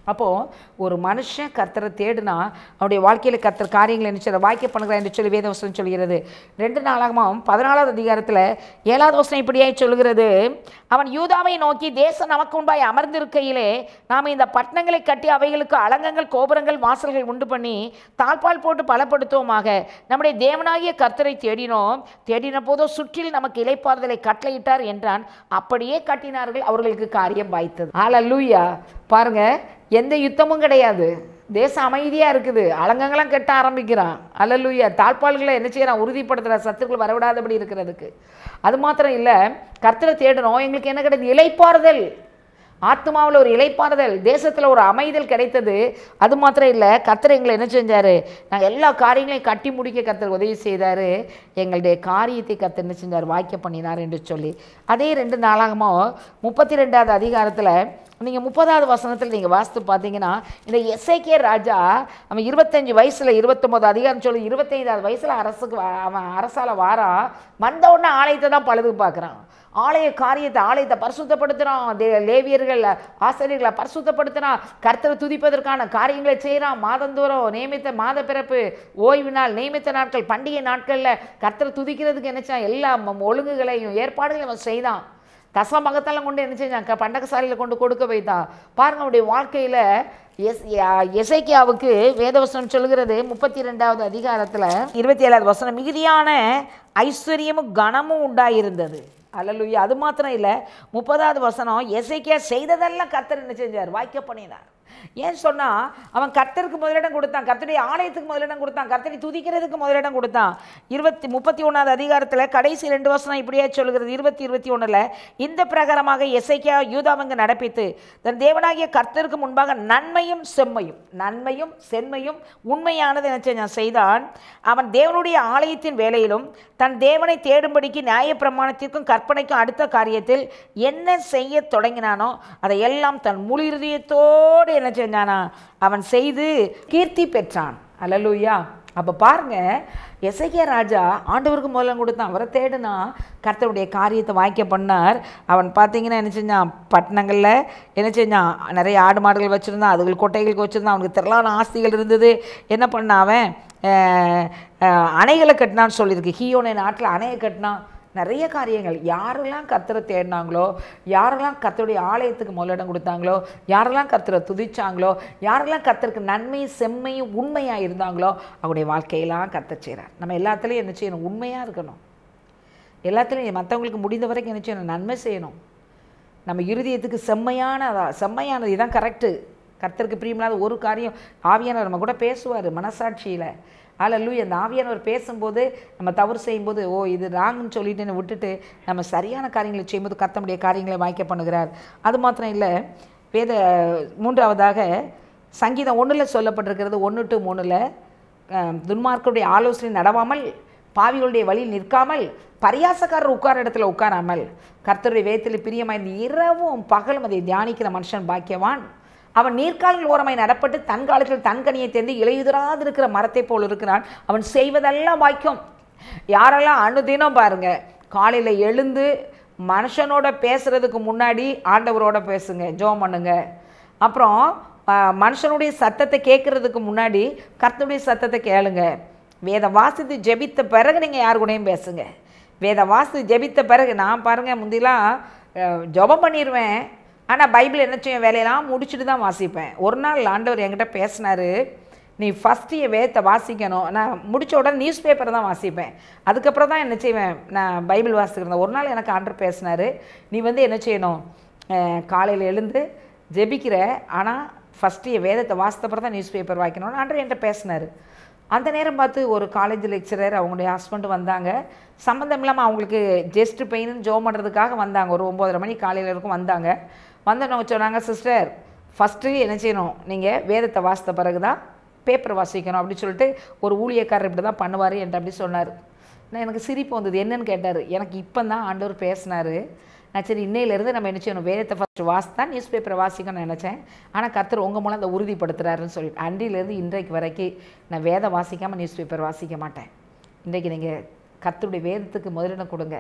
அப்போது ஒரு மனுஷன் கர்த்தரை தேடுனா அவனுடைய வாழ்க்கையில் கர்த்தர் காரியங்களை என்ன செய்ய வாய்க்க பண்ணுகிறார் என்று சொல்லி வேதவசனம் சொல்கிறது ரெண்டு நாளாகவும் பதினாலாவது அதிகாரத்தில் ஏழாவது வசனம் இப்படியாய் சொல்கிறது அவன் யூதாவை நோக்கி தேசம் நமக்கு முன்பாய் அமர்ந்திருக்கையிலே நாம் இந்த பட்டணங்களை கட்டி அவைகளுக்கு அலங்கங்கள் கோபுரங்கள் வாசல்கள் உண்டு பண்ணி தாழ்பால் போட்டு பலப்படுத்துவோமாக நம்முடைய தேவனாகிய கர்த்தரை தேடினோம் தேடின போதோ சுற்றில் நமக்கு இலைப்பாறுதலை கட்டளையிட்டார் என்றான் அப்படியே கட்டினார்கள் அவர்களுக்கு காரியம் வாய்த்தது ஆலல்லூயா பாருங்க எந்த யுத்தமும் கிடையாது தேசம் அமைதியாக இருக்குது அலங்கங்களாம் கட்ட ஆரம்பிக்கிறான் அல்லலுயா தாழ்பால்களை என்ன செய்யறான் உறுதிப்படுத்துகிற சத்துக்கள் வரவிடாதபடி இருக்கிறதுக்கு அது மாத்திரம் இல்லை கர்த்தரை தேடணும் எங்களுக்கு என்ன கிடையாது இலைப்பாறுதல் ஆத்மாவில் ஒரு இலைப்பாறுதல் தேசத்தில் ஒரு அமைதல் கிடைத்தது அது மாத்திரம் இல்லை கர்த்தர் எங்களை என்ன செஞ்சார் நாங்கள் எல்லா காரியங்களையும் கட்டி முடிக்க கர்த்தர் உதவி செய்தார் எங்களுடைய காரியத்தை கர்த்தர் என்ன செஞ்சார் வாய்க்க பண்ணினார் என்று சொல்லி அதே ரெண்டு நாளாகமோ முப்பத்தி ரெண்டாவது அதிகாரத்தில் நீங்கள் முப்பதாவது வசனத்தில் நீங்கள் வாசித்து பார்த்தீங்கன்னா இந்த எஸ்ஐகே ராஜா அவன் இருபத்தஞ்சு வயசில் இருபத்தொம்போது அதிகாரம் சொல்லி இருபத்தைந்தாவது வயசில் அரசுக்கு வா- அவன் அரசால வாரான் வந்த உடனே ஆலயத்தை தான் பழுது பார்க்குறான் ஆலய காரியத்தை ஆலயத்தை பரிசுத்தப்படுத்துகிறான் தே லேவியர்கள் ஆசிரியர்களை பரிசுத்தப்படுத்துகிறான் கர்த்தரை துதிப்பதற்கான காரியங்களை செய்கிறான் மாதந்தோறும் நியமித்த மாத பிறப்பு ஓய்வு நாள் நியமித்த நாட்கள் பண்டிகை நாட்களில் கர்த்தரை துதிக்கிறதுக்கு என்னச்சான் எல்லா ம- ஒழுங்குகளையும் ஏற்பாடுகளையும் அவன் செய்தான் தசமகத்தெல்லாம் கொண்டு என்ன செஞ்சான் க- பண்டகசாலையில் கொண்டு கொடுக்க வைத்தான் பாருங்க அவனுடைய வாழ்க்கையில் எஸ் எசைக்கியாவுக்கு வேதவசனம் சொல்கிறது முப்பத்தி ரெண்டாவது அதிகாரத்தில் இருபத்தி ஏழாவது வசனம் மிகுதியான ஐஸ்வர்யமும் கனமும் உண்டாயிருந்தது அல்லலுயா அது மாத்திரம் இல்லை முப்பதாவது வசனம் எசைக்கியா செய்ததெல்லாம் கர்த்தர் என்ன செஞ்சார் வாய்க்க பண்ணினார் ஏன் சொன்னால் அவன் கர்த்தருக்கு முதலிடம் கொடுத்தான் கர்த்தருடைய ஆலயத்துக்கு முதலிடம் கொடுத்தான் கர்த்தரை துதிக்கிறதுக்கு முதலிடம் கொடுத்தான் இருபத்தி முப்பத்தி ஒன்றாவது அதிகாரத்தில் கடைசி ரெண்டு வசனம் இப்படியே சொல்கிறது இருபத்தி இருபத்தி ஒன்றில் இந்த பிரகாரமாக எசைக்கியா யூதாவங்க நடப்பித்து தன் தேவனாகிய கர்த்தருக்கு முன்பாக நன்மையும் செம்மையும் நன்மையும் செம்மையும் உண்மையானது என்ன செஞ்சான் செய்தான் அவன் தேவனுடைய ஆலயத்தின் வேலையிலும் தன் தேவனை தேடும்படிக்கு நியாயப்பிரமாணத்திற்கும் கற்பனைக்கும் அடுத்த காரியத்தில் என்ன செய்ய தொடங்கினானோ அதை எல்லாம் தன் முழு இருதயத்தோடு என்ன செஞ்சானா அவன் செய்து கீர்த்தி பெற்றான் அல்லலுயா அப்போ பாருங்க எசைக்கிய ராஜா ஆண்டவருக்கு முதல்ல கொடுத்தான் அவரை தேடுனா கர்த்தருடைய காரியத்தை வாய்க்க பண்ணார் அவன் பார்த்தீங்கன்னா என்ன செஞ்சான் பட்டணங்களில் என்ன செஞ்சான் நிறைய ஆடு மாடுகள் வச்சுருந்தான் அதுகள் கொட்டைகளுக்கு வச்சுருந்தான் அவனுக்கு திரளான ஆஸ்திகள் இருந்தது என்ன பண்ணான் அவன் அஹ், அஹ், அணைகளை கட்டினான்னு சொல்லியிருக்கு ஹீயோனை நாட்டில் அணையை கட்டினான் நிறைய காரியங்கள் யாரெல்லாம் கர்த்தரை தேடினாங்களோ யாரெல்லாம் கர்த்தருடைய ஆலயத்துக்கு முதலிடம் கொடுத்தாங்களோ யாரெல்லாம் கர்த்தரை துதிச்சாங்களோ யாரெல்லாம் கர்த்தருக்கு நன்மையும் செம்மையும் உண்மையாக இருந்தாங்களோ அவருடைய வாழ்க்கையெல்லாம் கர்த்தர் செய்கிறார் நம்ம எல்லாத்துலேயும் என்ன செய்யணும் உண்மையாக இருக்கணும் எல்லாத்துலேயும் மற்றவங்களுக்கு முடிந்த வரைக்கும் என்ன செய்யணும் நன்மை செய்யணும் நம்ம இருதயத்துக்கு செம்மையான செம்மையானது இதான் கரெக்டு கர்த்தருக்கு பிரியமில்லாத ஒரு காரியம் ஆவியானவர் நம்ம கூட பேசுவார் மனசாட்சியில் அல்லூயா அந்த ஆவியானவர் பேசும்போது நம்ம தவறு செய்யும்போது ஓ இது ராங்குன்னு சொல்லிட்டு விட்டுட்டு நம்ம சரியான காரியங்களை செய்யும்போது கர்த்தனுடைய காரியங்களை வாய்க்க பண்ணுகிறார் அது மாத்திரம் இல்லை வேத மூன்றாவதாக சங்கீதம் ஒன்றில் சொல்லப்பட்டிருக்கிறது ஒன்று டு மூணில் துன்மார்க்கருடைய ஆலோசனை நடவாமல் பாவிகளுடைய வழியில் நிற்காமல் பரியாசக்காரர் உட்கார இடத்துல உட்காராமல் கர்த்தருடைய வேதத்தில் பிரியமாய் இரவும் பகலும் அதை தியானிக்கிற மனுஷன் பாக்கியவான் அவன் நீர்க்கால்கள் ஓரமாய் நடப்பட்டு தன் காலத்தில் தன் கனியை தெரிந்து இலையுதிராது இருக்கிற மரத்தை போல் இருக்கிறான் அவன் செய்வதெல்லாம் வாய்க்கும் யாரெல்லாம் அனுதினம் பாருங்க காலையில் எழுந்து மனுஷனோட பேசுறதுக்கு முன்னாடி ஆண்டவரோட பேசுங்க ஜோம் பண்ணுங்க அப்புறம் ஆ, மனுஷனுடைய சத்தத்தை கேட்கறதுக்கு முன்னாடி கர்த்தருடைய சத்தத்தை கேளுங்க வேத வாசித்து ஜெபித்த பிறகு நீங்கள் யார் கூடயும் பேசுங்க வேத வாசித்து ஜெபித்த பிறகு நான் பாருங்கள் முந்திலாம் அஹ், ஜெபம் பண்ணிடுவேன் ஆனால் பைபிள் என்ன செய்யும் வேலையெல்லாம் முடிச்சுட்டு தான் வாசிப்பேன் ஒரு நாள் ஆண்டவர் என்கிட்ட பேசினாரு நீ ஃபஸ்ட்டு என் வேதத்தை வாசிக்கணும் நான் முடிச்ச உடனே நியூஸ் பேப்பர் தான் வாசிப்பேன் அதுக்கப்புறம் தான் என்ன செய்வேன் நான் பைபிள் வாசிக்கிறேன் ஒரு நாள் எனக்கு ஆண்டர் பேசினாரு நீ வந்து என்ன செய்யணும் காலையில் எழுந்து ஜெபிக்கிற ஆனால் ஃபஸ்ட்டு என் வேதத்தை வாசித்தப்பறம் தான் நியூஸ் பேப்பர் வாய்க்கணும்னு ஆண்டர் என்கிட்ட பேசினார் அந்த நேரம் பார்த்து ஒரு காலேஜ் லெக்சரர் அவங்களுடைய ஹஸ்பண்ட் வந்தாங்க சம்மந்தம் இல்லாமல் அவங்களுக்கு ஜெஸ்ட் பெயின்னு ஜோ பண்ணுறதுக்காக வந்தாங்க ஒரு ஒம்போதரை மணி காலையில் இருக்கும் வந்தாங்க வந்தவங்க சொன்னாங்க சிஸ்டர் ஃபஸ்ட்டு என்ன செய்யணும் நீங்கள் வேதத்தை வாசித்த பிறகு தான் பேப்பர் வாசிக்கணும் அப்படின்னு சொல்லிட்டு ஒரு ஊழியக்காரர் இப்படி தான் பண்ணுவார் என்று அப்படி சொன்னார் நான் எனக்கு சிரிப்பு வந்தது என்னன்னு கேட்டார் எனக்கு இப்போ தான் ஆண்டவர் பேசினார் நான் சரி இன்னையிலேருந்து நம்ம என்ன செய்யணும் வேதத்தை ஃபஸ்ட்டு வாசித்தா நியூஸ் பேப்பரை வாசிக்கணும்னு நினச்சேன் ஆனால் கர்த்தர் உங்கள் மூலம் அதை உறுதிப்படுத்துறாருன்னு சொல்லி அன்றிலேருந்து இன்றைக்கு வரைக்கும் நான் வேதம் வாசிக்காமல் நியூஸ் பேப்பர் வாசிக்க மாட்டேன் இன்றைக்கு நீங்கள் கர்த்தருடைய வேதத்துக்கு முதலிடம் கொடுங்க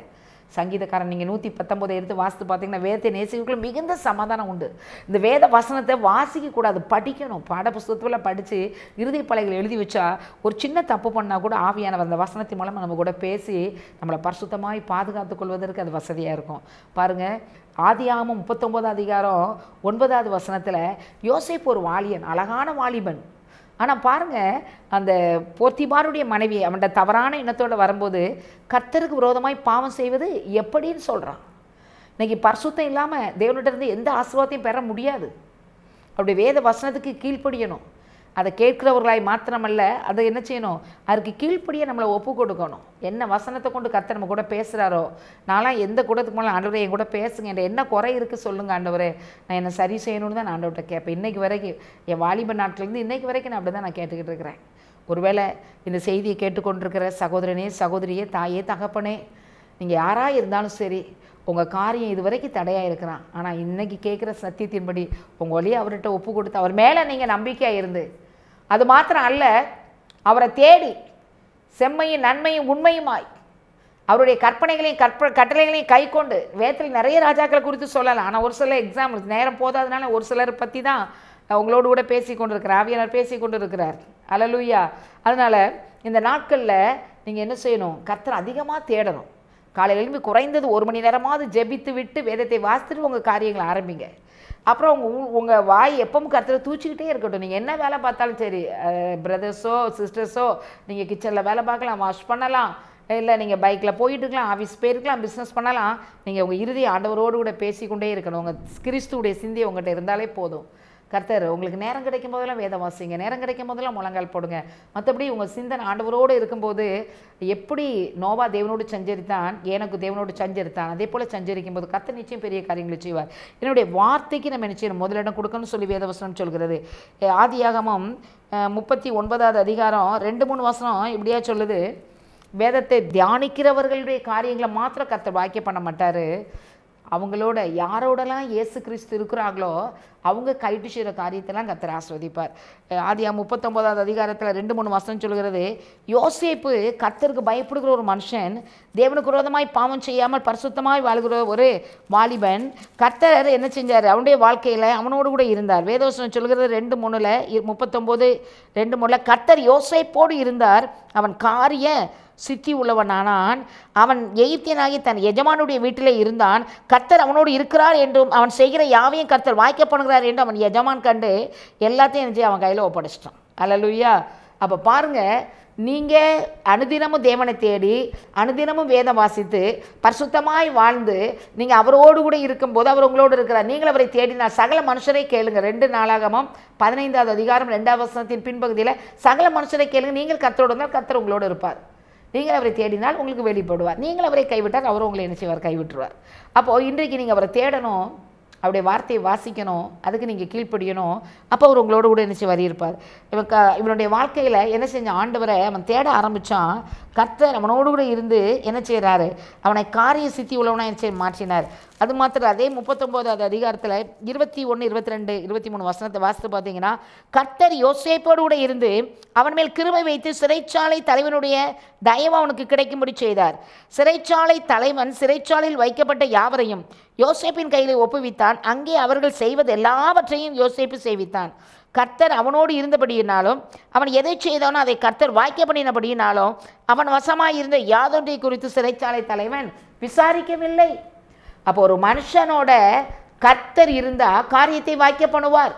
சங்கீதக்காரன் நீங்கள் நூற்றி பத்தொம்போதை எடுத்து வாசித்து பார்த்தீங்கன்னா வேதத்தை நேசிக்கிறதுக்குள்ள மிகுந்த சமாதானம் உண்டு இந்த வேத வசனத்தை வாசிக்கக்கூடாது படிக்கணும் பாட புஸ்தகத்தில் படித்து இறுதி பலைகள் எழுதி வச்சா ஒரு சின்ன தப்பு பண்ணால் கூட ஆவியானவர் அந்த வசனத்தின் மூலமாக நம்ம கூட பேசி நம்மளை பரிசுத்தமாய் பாதுகாத்துக் கொள்வதற்கு அது வசதியாக இருக்கும் பாருங்கள் ஆதியாகமம் முப்பத்தொம்போது அதிகாரம் ஒன்பதாவது வசனத்தில் யோசேப்பு ஒரு வாலியன் அழகான வாலிபன் ஆனால் பாருங்க அந்த போர்த்திபாருடைய மனைவி அவன்கிட்ட தவறான எண்ணத்தோடு வரும்போது கர்த்தருக்கு விரோதமாய் பாவம் செய்வது எப்படின்னு சொல்கிறான் இன்னைக்கு பரிசுத்தம் இல்லாமல் தேவனிட்ட இருந்து எந்த ஆசீர்வாதத்தையும் பெற முடியாது அப்படி வேத வசனத்துக்கு கீழ்ப்படியணும் அதை கேட்கிறவர்களாய் மாத்திரமல்ல அதை என்ன செய்யணும் அதுக்கு கீழ்ப்படியே நம்மளை ஒப்பு கொடுக்கணும் என்ன வசனத்தை கொண்டு கர்த்தர் நம்ம கூட பேசுகிறாரோ நான்லாம் எந்த கூடத்துக்கு மேலே ஆண்டவரே என் கூட பேசுங்க என்ற என்ன குறை இருக்குது சொல்லுங்க ஆண்டவரே நான் என்ன சரி செய்யணும்னு தான் நான் ஆண்டவர்கிட்ட கேட்பேன் இன்னைக்கு வரைக்கும் என் வாலிப நாட்கள்லேருந்து இன்னைக்கு வரைக்கும் நான் அப்படி தான் நான் கேட்டுக்கிட்டு இருக்கிறேன் ஒருவேளை இந்த செய்தியை கேட்டுக்கொண்டிருக்கிற சகோதரனே சகோதரியே தாயே தகப்பனே நீங்கள் யாராக இருந்தாலும் சரி உங்கள் காரியம் இது வரைக்கும் தடையாக இருக்கிறான் ஆனால் இன்னைக்கு கேட்குற சத்தியத்தின்படி உங்கள் வழியை அவர்கிட்ட ஒப்பு கொடுத்து அவர் மேலே நீங்கள் நம்பிக்கையாக இருந்து அது மாத்திரம் அல்ல அவரை தேடி செம்மையும் நன்மையும் உண்மையுமாய் அவருடைய கற்பனைகளையும் கற்ப கட்டளைகளையும் கை கொண்டு வேதத்தில் நிறைய ராஜாக்களை குறித்து சொல்லலாம் ஆனால் ஒரு சில எக்ஸாம்பிள் நேரம் போதாதனால ஒரு சிலர் பற்றி தான் உங்களோடு கூட பேசி கொண்டிருக்கிறார் ஆவியாளர் பேசி கொண்டு இருக்கிறார் அலலுயா அதனால் இந்த நாட்களில் நீங்கள் என்ன செய்யணும் கர்த்தர் அதிகமாக தேடணும் காலையில் எழும்பி குறைந்தது ஒரு மணி நேரமாவது ஜெபித்து விட்டு வேதத்தை வாசித்துட்டு உங்கள் காரியங்களை ஆரம்பிங்க அப்புறம் உங்கள் உங்கள் வாய் எப்பவும் கருத்தில் தூச்சிக்கிட்டே இருக்கட்டும் நீங்கள் என்ன வேலை பார்த்தாலும் சரி பிரதர்ஸோ சிஸ்டர்ஸோ நீங்கள் கிச்சனில் வேலை பார்க்கலாம் வாஷ் பண்ணலாம் இல்லை நீங்கள் பைக்கில் போயிட்டு இருக்கலாம் ஆஃபீஸ் போயிருக்கலாம் பிஸ்னஸ் பண்ணலாம் நீங்கள் உங்கள் இறுதி ஆண்டவரோடு கூட பேசிக்கொண்டே இருக்கணும் உங்கள் கிறிஸ்துவுடைய சிந்தி உங்கள்கிட்ட இருந்தாலே போதும் கர்த்தர் உங்களுக்கு நேரம் கிடைக்கும் போதெல்லாம் வேதம் வாசிங்க நேரம் கிடைக்கும் போதெல்லாம் முழங்கால் போடுங்க மற்றபடி உங்கள் சிந்தனை ஆண்டவரோடு இருக்கும்போது எப்படி நோவா தேவனோடு சஞ்சரித்தான் எனக்கு தேவனோடு சஞ்சரித்தான் அதே போல் சஞ்சரிக்கும் போது கர்த்தர் நிச்சயம் பெரிய காரியங்களை செய்வார் என்னுடைய வார்த்தைக்கு நம்ம என்ன செய்யணும் முதலிடம் கொடுக்கணும்னு சொல்லி வேதவசனம் சொல்கிறது அஹ் ஆதியாகமம் அஹ், முப்பத்தி ஒன்பதாவது அதிகாரம் ரெண்டு மூணு வசனம் இப்படியா சொல்லுது வேதத்தை தியானிக்கிறவர்களுடைய காரியங்களை மாத்திரம் கர்த்தர் வாக்கியம் பண்ண மாட்டார் அவங்களோட யாரோடலாம் இயேசு கிறிஸ்து இருக்கிறாங்களோ அவங்க கைட்டு செய்கிற காரியத்தெல்லாம் கர்த்தர் ஆஸ்வதிப்பார் அஹ் ஆதியா முப்பத்தொம்போதாவது அதிகாரத்தில் ரெண்டு மூணு வசனம் சொல்கிறது யோசேப்பு கர்த்தருக்கு பயப்படுகிற ஒரு மனுஷன் தேவனுக்கு விரோதமாய் பாவம் செய்யாமல் பரிசுத்தமாய் வாழ்கிற ஒரு வாலிபன் கர்த்தர் என்ன செஞ்சார் அவனுடைய வாழ்க்கையில் அவனோடு கூட இருந்தார் வேதவசனம் சொல்கிறது ரெண்டு மூணில் முப்பத்தொம்போது ரெண்டு மூணில் கர்த்தர் யோசேப்போடு இருந்தார் அவன் காரிய சித்தி உள்ளவனானான் அவன் எகிப்தியனாகி தன் எஜமானுடைய வீட்டிலே இருந்தான் கர்த்தர் அவனோடு இருக்கிறார் என்றும் அவன் செய்கிற யாவையும் கர்த்தர் வாய்க்கப்படுகிறார் என்று அவன் எஜமான் கண்டு எல்லாத்தையும் என்ன செய்ய அவன் கையில் ஒப்படைச்சிட்டான் அல்லலுயா அப்போ பாருங்க நீங்கள் அனுதினமும் தேவனை தேடி அனுதினமும் வேதம் வாசித்து பரிசுத்தமாய் வாழ்ந்து நீங்கள் அவரோடு கூட இருக்கும்போது அவர் உங்களோடு இருக்கிறார் நீங்கள் அவரை தேடினார் சகல மனுஷரை கேளுங்க ரெண்டு நாளாகமும் பதினைந்தாவது அதிகாரம் ரெண்டாவது வசனத்தின் பின்பகுதியில் சகல மனுஷரை கேளுங்க நீங்கள் கர்த்தரோடு இருந்தால் கர்த்தர் உங்களோடு இருப்பார் நீங்கள் அவரை தேடினால் உங்களுக்கு வெளிப்படுவார் நீங்கள் அவரை கைவிட்டால் அவர் உங்களை என்ன செய்வார் கைவிட்டுருவார் அப்போது இன்றைக்கு நீங்கள் அவரை தேடணும் அவருடைய வார்த்தையை வாசிக்கணும் அதுக்கு நீங்கள் கீழ்ப்படியணும் அப்போ அவர் உங்களோட கூட என்ன செய்வார் இருப்பார் இவன் க இவனுடைய வாழ்க்கையில் என்ன செஞ்ச ஆண்டவரை அவன் தேட ஆரம்பித்தான் கர்த்தர் அவனோடு கூட இருந்து என்ன செய்கிறாரு அவனை காரிய சித்தி உள்ளவனாக என்ன செய்ய மாற்றினார் அது மாத்திரம் அதே முப்பத்தொம்போதாவது அதிகாரத்தில் இருபத்தி ஒன்று இருபத்தி ரெண்டு இருபத்தி மூணு வசனத்தை வாசித்து பார்த்தீங்கன்னா கர்த்தர் யோசேப்போடு கூட இருந்து அவன் மேல் கிருபை வைத்து சிறைச்சாலை தலைவனுடைய தயவு அவனுக்கு கிடைக்கும்படி செய்தார் சிறைச்சாலை தலைவன் சிறைச்சாலையில் வைக்கப்பட்ட யாவரையும் யோசேப்பின் கையில் ஒப்புவித்தான் அங்கே அவர்கள் செய்வது எல்லாவற்றையும் யோசேப்பு செய்வித்தான் கர்த்தர் அவனோடு இருந்தபடியினாலும் அவன் எதை செய்தானோ அதை கர்த்தர் வாய்க்க பண்ணினபடியினாலும் அவன் வசமாய் இருந்த யாதொன்றை குறித்து சிறைச்சாலை தலைவன் விசாரிக்கவில்லை அப்போ ஒரு மனுஷனோட கர்த்தர் இருந்தால் காரியத்தை வாய்க்க பண்ணுவார்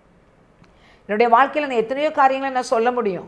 என்னுடைய வாழ்க்கையில் நான் எத்தனையோ காரியங்களை நான் சொல்ல முடியும்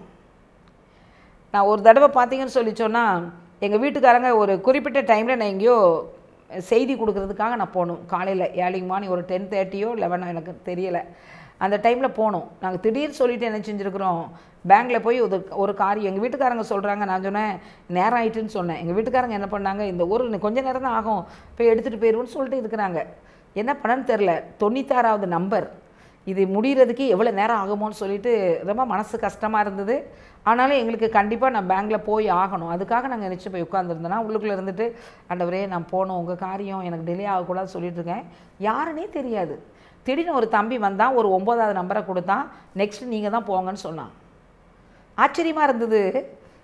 நான் ஒரு தடவை பார்த்தீங்கன்னு சொல்லி சொன்னால் எங்கள் வீட்டுக்காரங்க ஒரு குறிப்பிட்ட டைமில் நான் எங்கேயோ செய்தி கொடுக்கறதுக்காக நான் போகணும் காலையில் ஏர்லி மார்னிங் ஒரு டென் தேர்ட்டியோ லெவனோ எனக்கு தெரியலை அந்த டைமில் போனோம் நாங்கள் திடீர்னு சொல்லிட்டு என்ன செஞ்சுருக்குறோம் பேங்க்கில் போய் ஒரு ஒரு காரியம் எங்கள் வீட்டுக்காரங்க சொல்கிறாங்க நான் சொன்னேன் நேரம் ஆயிட்டுன்னு சொன்னேன் எங்கள் வீட்டுக்காரங்க என்ன பண்ணாங்க இந்த ஒரு இன்னும் கொஞ்ச நேரம் தான் ஆகும் போய் எடுத்துகிட்டு போயிடுவோன்னு சொல்லிட்டு இருக்கிறாங்க என்ன பண்ணன்னு தெரில தொண்ணூத்தாறாவது நம்பர் இது முடிகிறதுக்கு எவ்வளோ நேரம் ஆகுமோன்னு சொல்லிட்டு ரொம்ப மனசு கஷ்டமாக இருந்தது ஆனாலும் எங்களுக்கு கண்டிப்பாக நான் பேங்க்கில் போய் ஆகணும் அதுக்காக நாங்கள் நினச்சி போய் உட்காந்துருந்தோன்னா உள்ளுக்குள்ளே இருந்துட்டு ஆண்டவரே நான் போகணும் உங்கள் காரியம் எனக்கு டிலே ஆகக்கூடாதுன்னு சொல்லிட்டு இருக்கேன் யாருன்னே தெரியாது திடீர்னு ஒரு தம்பி வந்தான் ஒரு ஒம்போதாவது நம்பரை கொடுத்தான் நெக்ஸ்ட் நீங்கள் தான் போங்கன்னு சொன்னான் ஆச்சரியமாக இருந்தது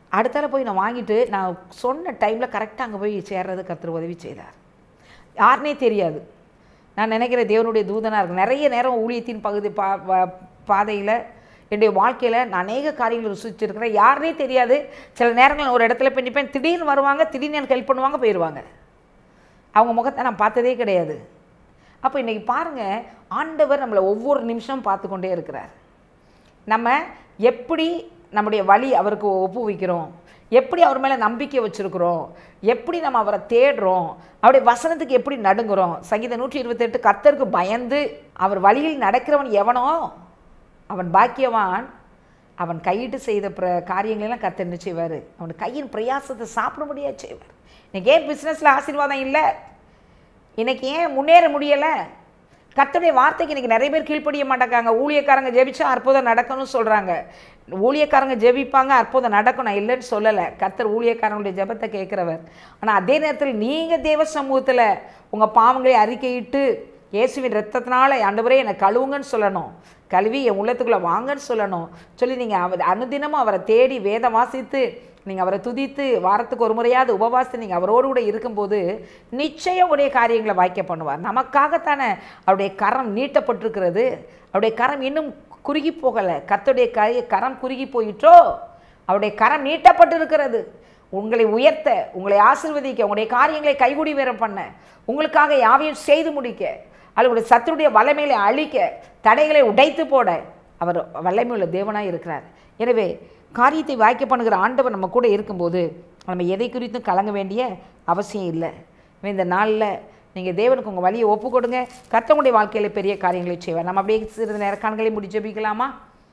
அடுத்தால போய் நான் வாங்கிட்டு நான் சொன்ன டைமில் கரெக்டாக அங்கே போய் சேர்றது கர்த்தர் உதவி செய்தார் யாருனே தெரியாது நான் நினைக்கிற தேவனுடைய தூதனாக இருக்கு நிறைய நேரம் ஊழியத்தின் பகுதி பா பா- பாதையில் என்னுடைய வாழ்க்கையில் நான் அநேக காரியங்கள் ருசிச்சிருக்கிறேன் யாருனே தெரியாது சில நேரங்கள் ஒரு இடத்துல போய் நிற்பேன் திடீர்னு வருவாங்க திடீர்னு எனக்கு ஹெல்ப் பண்ணுவாங்க போயிடுவாங்க அவங்க முகத்தை நான் பார்த்ததே கிடையாது அப்போ இன்றைக்கி பாருங்கள் ஆண்டவர் நம்மளை ஒவ்வொரு நிமிஷம் பார்த்து கொண்டே இருக்கிறார் நம்ம எப்படி நம்முடைய வழி அவருக்கு ஒப்புவிக்கிறோம் எப்படி அவர் மேலே நம்பிக்கை வச்சுருக்கிறோம் எப்படி நம்ம அவரை தேடுறோம் அவருடைய வசனத்துக்கு எப்படி நடுங்குறோம் சங்கீதம் நூற்றி இருபத்தெட்டு கர்த்தருக்கு பயந்து அவர் வழியில் நடக்கிறவன் எவனோ அவன் பாக்கியவான் அவன் கையிட்டு செய்த பிர காரியங்களெல்லாம் கர்த்தர் என்ன செய்வார் அவன் கையின் பிரயாசத்தை சாப்பிட முடியாது செய்வார் இன்னைக்கு ஏன் பிஸ்னஸில் ஆசீர்வாதம் இல்லை இன்னைக்கு ஏன் முன்னேற முடியலை கர்த்தருடைய வார்த்தைக்கு இன்னைக்கு நிறைய பேர் கீழ்ப்படிய மாட்டாங்க ஊழியக்காரங்க ஜெபிச்சா அற்புதம் நடக்கணும்னு சொல்கிறாங்க ஊழியக்காரங்க ஜெபிப்பாங்க அற்புதம் நடக்கும் நான் இல்லைன்னு சொல்லலை கர்த்தர் ஊழியக்காரங்களுடைய ஜெபத்தை கேட்குறவர் ஆனால் அதே நேரத்தில் நீங்கள் தேவ சமூகத்தில் உங்கள் பாவங்களை அறிக்கையிட்டு இயேசுவின் ரத்தத்தினால ஆண்டவரே என்னை கழுவுங்கன்னு சொல்லணும் கழுவி என் உள்ளத்துக்குள்ளே வாங்கன்னு சொல்லணும் சொல்லி நீங்கள் அவர் அனுதினமும் அவரை தேடி வேதம் வாசித்து நீங்கள் அவரை துதித்து வாரத்துக்கு ஒரு முறையாவது உபவாசித்து நீங்கள் அவரோடு கூட இருக்கும்போது நிச்சயம் உடைய காரியங்களை வாய்க்க பண்ணுவார் நமக்காகத்தானே அவருடைய கரம் நீட்டப்பட்டிருக்கிறது அவருடைய கரம் இன்னும் குறுகி போகலை கர்த்தருடைய கை கரம் குறுகி போயிற்றோ அவருடைய கரம் நீட்டப்பட்டிருக்கிறது உங்களை உயர்த்த உங்களை ஆசிர்வதிக்க உங்களுடைய காரியங்களை கைகூடி வேற பண்ண உங்களுக்காக யாவையும் செய்து முடிக்க அவருடைய சத்துருடைய வல்லமைகளை அழிக்க தடைகளை உடைத்து போட அவர் வல்லமையுள்ள தேவனாக இருக்கிறார் எனவே காரியத்தை வாய்க்க பண்ணுகிற ஆண்டவர் நம்ம கூட இருக்கும்போது நம்ம எதை குறித்தும் கலங்க வேண்டிய அவசியம் இல்லை இந்த நாளில் நீங்கள் தேவனுக்கு உங்கள் வழியை ஒப்பு கொடுங்க கர்த்தவங்களுடைய வாழ்க்கையில் பெரிய காரியங்களை செய்வார் நம்ம அப்படியே சிறிது நேர கண்களை முடி ஜெபிக்கலாமா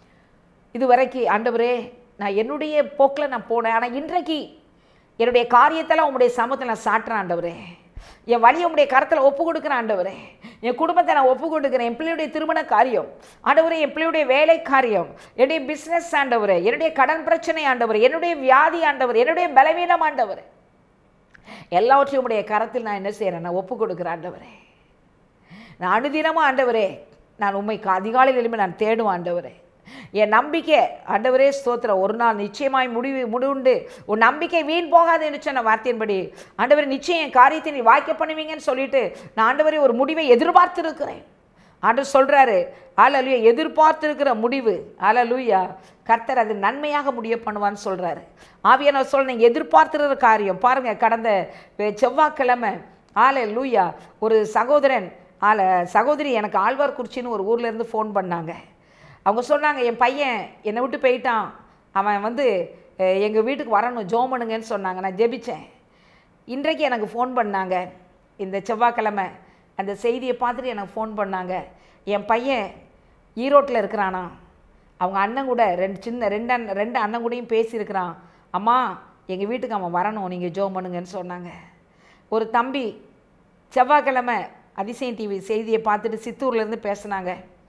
இது வரைக்கும் ஆண்டவரே நான் என்னுடைய போக்கில் நான் போனேன் ஆனால் இன்றைக்கு என்னுடைய காரியத்தெல்லாம் உங்களுடைய சமூகத்தில் நான் சாட்டுறேன் ஆண்டவரே என் வழியை உங்களுடைய கரத்தில் ஒப்பு கொடுக்குறேன் ஆண்டவரே என் குடும்பத்தை நான் ஒப்பு கொடுக்குறேன் என் பிள்ளையுடைய திருமண காரியம் ஆண்டவரே என் பிள்ளையுடைய வேலை காரியம் என்னுடைய பிஸ்னஸ் ஆண்டவரே என்னுடைய கடன் பிரச்சனை ஆண்டவர் என்னுடைய வியாதி ஆண்டவர் என்னுடைய பலவீனம் ஆண்டவர் எல்லாவற்றையும் உடைய கரத்தில் நான் என்ன செய்கிறேன் நான் ஒப்பு கொடுக்குறேன் ஆண்டவரே நான் அனுதினமும் ஆண்டவரே நான் உண்மை அதிகாலையில் எழுப்பி நான் தேடும் ஆண்டவரே என் நம்பிக்கை ஆண்டவரே ஸ்தோத்திரம் ஒரு நாள் நிச்சயமாய் முடிவு முடிவுண்டு உன் நம்பிக்கை வீண் போகாது என்று சொன்ன வார்த்தையின்படி ஆண்டவரே நிச்சயம் என் காரியத்தை நீ வாய்க்க பண்ணுவீங்கன்னு சொல்லிட்டு நான் ஆண்டவரே ஒரு முடிவை எதிர்பார்த்திருக்கிறேன் ஆண்டவர் சொல்கிறாரு ஆலலுயா எதிர்பார்த்திருக்கிற முடிவு ஆலலுயா கர்த்தர் அது நன்மையாக முடிய பண்ணுவான்னு சொல்கிறாரு ஆவியானவர் சொல்ல நீங்கள் எதிர்பார்த்துருக்கிற காரியம் பாருங்கள் கடந்த வெ- செவ்வாய்க்கிழமை ஆல லூயா ஒரு சகோதரன் ஆல சகோதரி எனக்கு ஆழ்வார்குறிச்சின்னு ஒரு ஊர்ல இருந்து ஃபோன் பண்ணாங்க அவங்க சொன்னாங்க என் பையன் என்னை விட்டு போயிட்டான் அவன் வந்து எங்கள் வீட்டுக்கு வரணும் ஜோம் பண்ணுங்கன்னு சொன்னாங்க நான் ஜெபிச்சேன் இன்றைக்கு எனக்கு ஃபோன் பண்ணாங்க இந்த செவ்வாய்க்கிழமை அந்த செய்தியை பார்த்துட்டு எனக்கு ஃபோன் பண்ணாங்க என் பையன் ஈரோட்டில் இருக்கிறானா அவங்க அண்ணன் கூட ரெண்டு சின்ன ரெண்டு அண்ணன் ரெண்டு அண்ணன் கூடயும் பேசியிருக்கிறான் அம்மா எங்கள் வீட்டுக்கு அவன் வரணும் நீங்கள் ஜோம் பண்ணுங்கன்னு சொன்னாங்க ஒரு தம்பி செவ்வாய்க்கிழமை அதிசயம் டிவி செய்தியை பார்த்துட்டு சித்தூர்லேருந்து பேசுனாங்க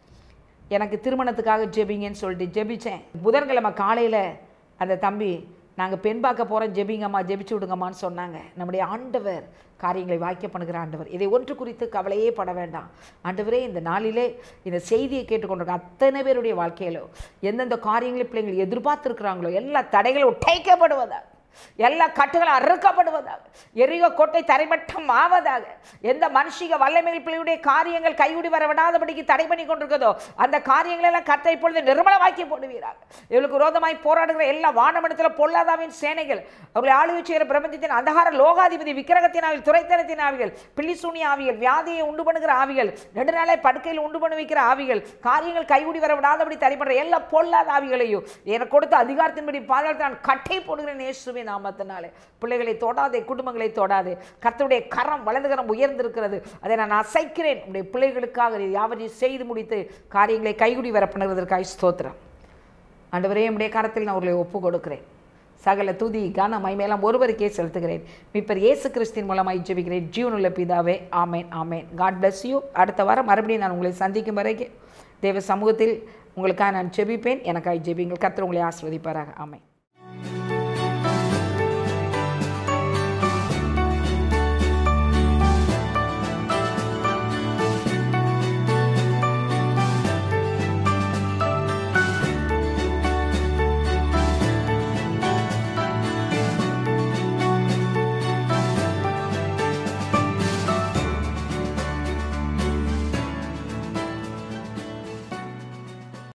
எனக்கு திருமணத்துக்காக ஜெபிங்கன்னு சொல்லிட்டு ஜெபிச்சேன் புதன்கிழமை காலையில் அந்த தம்பி நாங்கள் பெண் பார்க்க போகிறோம் ஜெபிங்கம்மா ஜெபிச்சு விடுங்கம்மான்னு சொன்னாங்க நம்முடைய ஆண்டவர் காரியங்களை வாய்க்க பண்ணுகிற ஆண்டவர் இதை ஒன்று குறித்து கவலையே பட வேண்டாம் ஆண்டவரே இந்த நாளிலே இந்த செய்தியை கேட்டுக்கொண்டிருக்க அத்தனை பேருடைய வாழ்க்கையிலோ எந்தெந்த காரியங்களை பிள்ளைங்கள் எதிர்பார்த்துருக்குறாங்களோ எல்லா தடைகளும் உடைக்கப்படுவதாக எல்லா கட்டுகளும் அறுக்கப்படுவதாக எரிக கோட்டை தரைமட்டம் ஆவதாக எந்த மனுஷிக வல்லமைகள் பிள்ளையுடைய காரியங்கள் கைவிடி வர விடாதபடிக்கு தடை பண்ணி கொண்டிருக்கிறதோ அந்த காரியங்களெல்லாம் கத்தை இப்பொழுது நிர்மலமாக்கி போடுவீராக இவளுக்கு விரோதமாய் போராடுகிற எல்லா வானமண்டத்தில் பொல்லாதாவின் சேனைகள் அவர்களை ஆளுகை செய்கிற பிரபஞ்சத்தின் அந்தகார லோகாதிபதி விக்கிரகத்தின் ஆவிகள் துறைத்தனத்தின் ஆவிகள் பிள்ளிசூனி ஆவிகள் வியாதியை உண்டு பண்ணுகிற ஆவிகள் ரெண்டு நாளை படுக்கையில் உண்டு பண்ணி வைக்கிற ஆவிகள் காரியங்கள் கைவிடி வர விடாதபடி தடை பண்ணுற எல்லா பொல்லாத ஆவிகளையும் எனக்கு கொடுத்த அதிகாரத்தின்படி பாதாளத்தை நான் கட்டை போடுகிறேன் இயேசுவின் நாமத்தினாலே பிள்ளைகளை தொடாதே குடும்பங்களை தொடாதே கர்த்தருடைய கரம் வலது கரம் உயர்ந்திருக்கிறது அதை நான் அசைக்கிறேன் உடைய பிள்ளைகளுக்காக நீ யாவரையும் செய்து முடித்து காரியங்களை கைகுடி வர பண்ணுவதற்காக ஸ்தோத்திரம் ஆண்டவரே உடைய கரத்தில் நான் அவர்களை ஒப்பு கொடுக்கிறேன் சகல துதி கன மைமையெல்லாம் ஒருவருக்கே செலுத்துகிறேன் மீட்பர் இயேசு கிறிஸ்தின் மூலமாய் ஜெபிக்கிறேன் ஜீவனுள்ள பிதாவே ஆமேன் ஆமேன் காட் bless யூ அடுத்த வாரம் மறுபடியும் நான் உங்களை சந்திக்கும் வரைக்கும் தேவ சமூகத்தில் உங்களுக்காக நான் ஜெபிப்பேன் எனக்காய் ஜெபிங்கள் கர்த்தர் உங்களை ஆஸ்வதிப்பாராக ஆமேன்